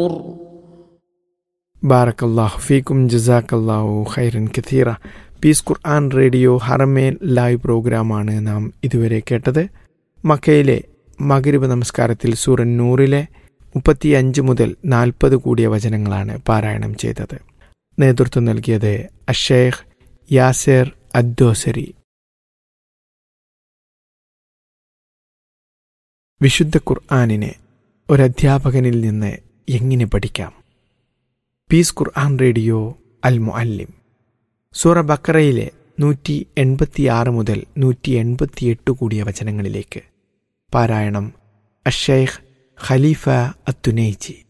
النور ബാറക്കല്ലാഹു ഫീക്കും ജസാക്കല്ലാഹു ഖൈറൻ കഥീറ പീസ് ഖുർആൻ റേഡിയോ ഹറമേൻ ലൈവ് പ്രോഗ്രാമാണ് നാം ഇതുവരെ കേട്ടത് മക്കയിലെ മകരിബ് നമസ്കാരത്തിൽ സൂറൻ നൂറിലെ മുപ്പത്തി അഞ്ച് മുതൽ നാൽപ്പത് കൂടിയ വചനങ്ങളാണ് പാരായണം ചെയ്തത് നേതൃത്വം നൽകിയത് അഷേഖ് യാസേർ അദ്ദോസരി വിശുദ്ധ ഖുർആാനിനെ ഒരധ്യാപകനിൽ നിന്ന് എങ്ങനെ പഠിക്കാം പീസ് ഖുർആൻ റേഡിയോ അൽ മുഅല്ലിം സൂറ ബക്കറയിലെ നൂറ്റി എൺപത്തിയാറ് മുതൽ നൂറ്റി എൺപത്തിയെട്ട് കൂടിയ വചനങ്ങളിലേക്ക് പാരായണം അഷൈഖ് ഖലീഫ അത്തുനൈജി